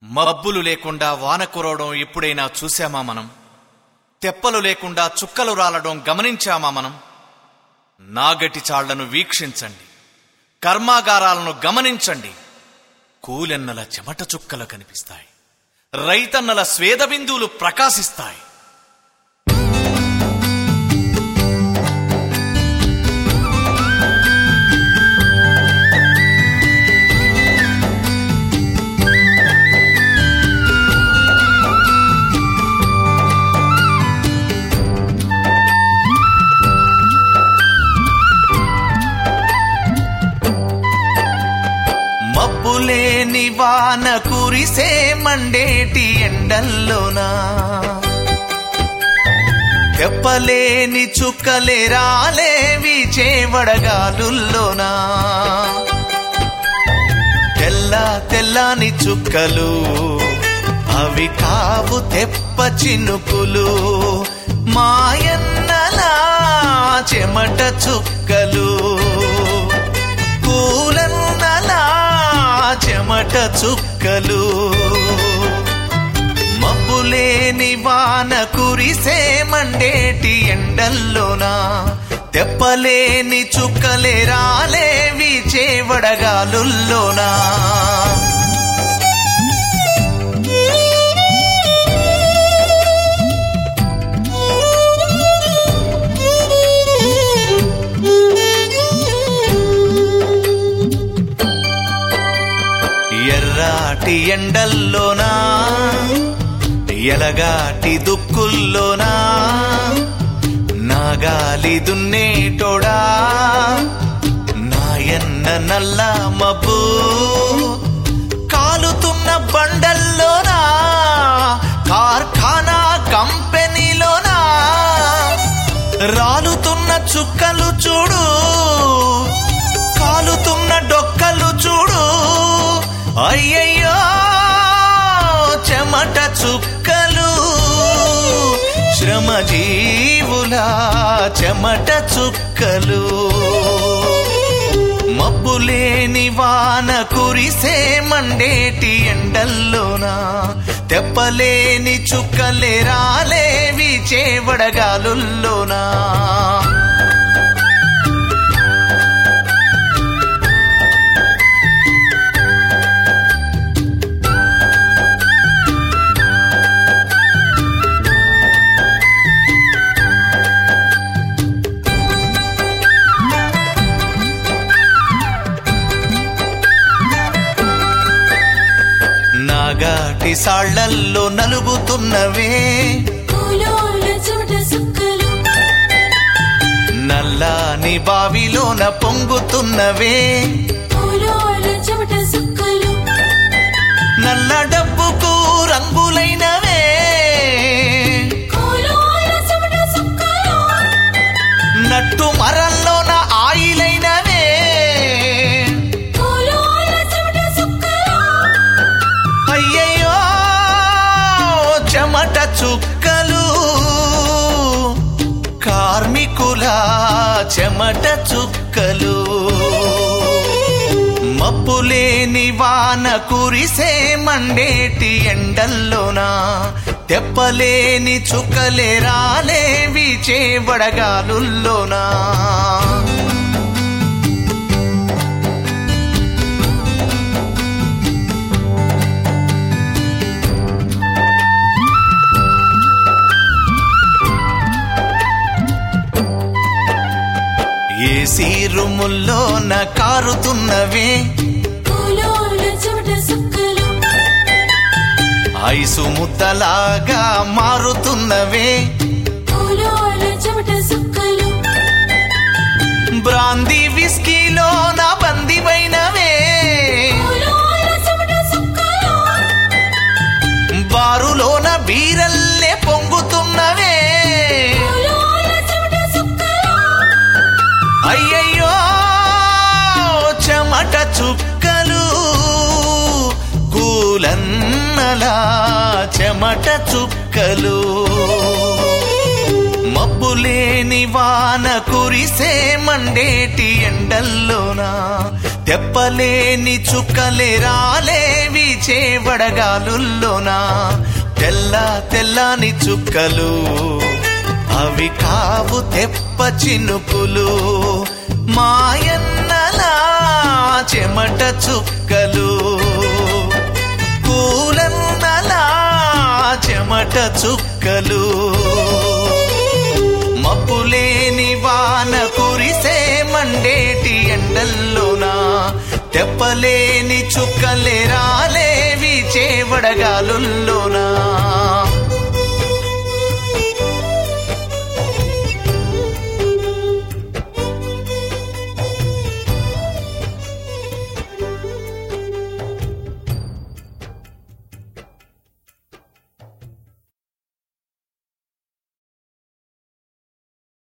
మబ్బులు లేకుండా వాన కురవడం ఎప్పుడైనా చూశామా మనం తెప్పలు లేకుండా చుక్కలు రాలడం గమనించామా మనం నాగటి చాళ్లను వీక్షించండి కర్మాగారాలను గమనించండి కూలెన్నల చెమట చుక్కలు కనిపిస్తాయి రైతన్నల స్వేద బిందువులు ప్రకాశిస్తాయి మబ్బులేని వాన కురిసే మండేటి ఎండల్లోనా తెప్పలేని చుక్కలే రాలేవి చేవడగాలుల్లోనా తెల్ల తెల్లని చుక్కలు అవి కావు తెప్ప చినుకులు మాయన్నలా చెమట చుక్కలు కూలన్నలా చెమట చుక్కలు మబ్బులేని వాన కురిసే మండేటి ఎండల్లోనా తెప్పలేని చుక్కలే రాలేవి చేవడగాలుల్లోనా ఎర్రాటి ఎండల్లోనా ఎలగాటి దుక్కుల్లోనా నాగాలి దున్నేటోడా నాయన్న నల్ల మబ్బు కాలుతున్న బండల్లోనా కార్ఖానా కంపెనీలోనా రాలుతున్న చుక్కలు చూడు కాలుతున్న డొక్కలు చూడు అయ్యయ్యో చెమట చుక్కలు శ్రమ జీవుల చెమట చుక్కలు మబ్బులేని వాన కురిసే మండేటి ఎండల్లోనా తెప్పలేని చుక్కలే రాలేవి చేవడగాలుల్లోనా నాగాటి సాళ్లల్లో నలుగుతున్నవే పూలోల చెమట సుక్కలు నల్లాని బావిలోన పొంగుతున్నవే పూలోల చెమట సుక్కలు నల్ల డబ్బుకు రంగులైనవే పూలోల చెమట సుక్కలు నట్టు మరల్లోన ఆయిలైనవే పూలోల చెమట సుక్కలు అయ్యయ్యో చెమట చుక్కలు కార్మికుల చెమట చుక్కలు మబ్బులేని వాన కురిసే మండేటి ఎండల్లోనా తెప్పలేని చుక్కలే రాలేవి చేవడగాలుల్లోనా ఏసీ రూముల్లోన కారుతున్నవే పూలోల చెమట సుక్కలు ఐసు ముద్దలాగా మారుతున్నవే పూలోల చెమట సుక్కలు బ్రాందీ విస్కీలోన బందివైనవే పూలోల చెమట సుక్కలు బారులోన బీరల్లే పొంగుతున్నవే పూలోల చెమట సుక్కలు అయ్యయ్యో చెమట చుక్కలు కూలన్నలా చెమట చుక్కలు మబ్బు మబ్బులేని వాన కురిసే మండేటి ఎండల్లోనా తెప్పలేని చుక్కలే రాలేవి చేవడగాలుల్లోనా తెల్ల తెల్లని చుక్కలు అవి కావు తెప్ప చినుకులు మాయన్నలా చెమట చుక్కలు కూలన్నలా చెమట చుక్కలు మబ్బులేని వాన కురిసే మండేటి ఎండల్లోనా తెప్పలేని చుక్కలే రాలేవి చేవడగాలుల్లోనా